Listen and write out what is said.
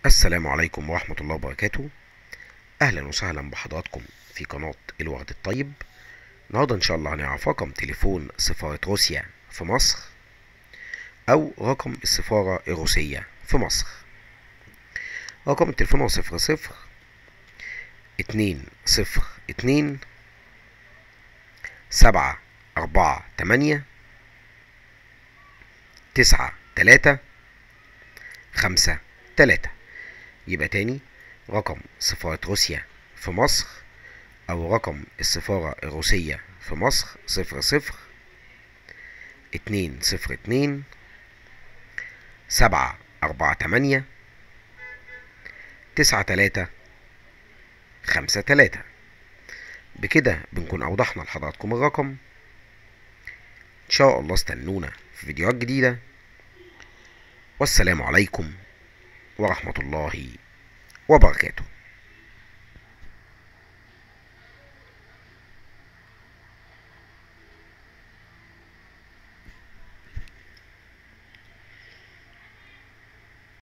السلام عليكم ورحمة الله وبركاته أهلا وسهلا بحضراتكم في قناة الورد الطيب النهاردة إن شاء الله هنعرف رقم تليفون سفارة روسيا في مصر أو رقم السفارة الروسية في مصر رقم التليفون هو صفر صفر اتنين صفر اتنين سبعة أربعة تمانية تسعة تلاتة خمسة تلاتة يبقى تاني رقم سفارة روسيا في مصر أو رقم السفارة الروسية في مصر صفر صفر اتنين صفر اتنين سبعة أربعة تمانية تسعة تلاتة خمسة تلاتة بكده بنكون أوضحنا لحضراتكم الرقم إن شاء الله استنونا في فيديوهات جديدة والسلام عليكم ورحمة الله وبركاته